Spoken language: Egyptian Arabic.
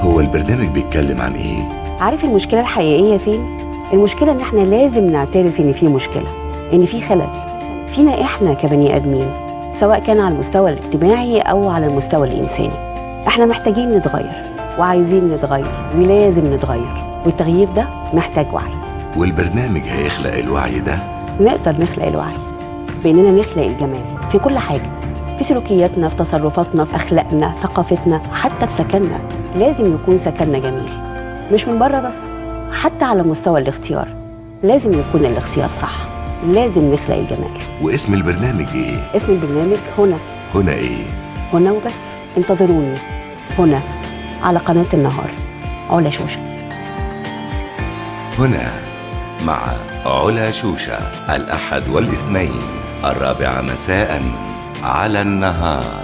هو البرنامج بيتكلم عن ايه؟ عارف المشكلة الحقيقية فين؟ المشكلة إن إحنا لازم نعترف إن في مشكلة إن في خلل فينا إحنا كبني آدمين سواء كان على المستوى الاجتماعي أو على المستوى الإنساني إحنا محتاجين نتغير وعايزين نتغير ولازم نتغير والتغيير ده محتاج وعي والبرنامج هيخلق الوعي ده نقدر نخلق الوعي بإننا نخلق الجمال في كل حاجة في سلوكياتنا في تصرفاتنا في أخلاقنا ثقافتنا حتى في سكننا لازم يكون سكننا جميل مش من بره بس حتى على مستوى الاختيار لازم يكون الاختيار صح لازم نخلق الجمال واسم البرنامج ايه؟ اسم البرنامج هنا هنا ايه؟ هنا وبس انتظروني هنا على قناة النهار علا شوشة هنا مع علا شوشة الأحد والاثنين الرابعة مساء على النهار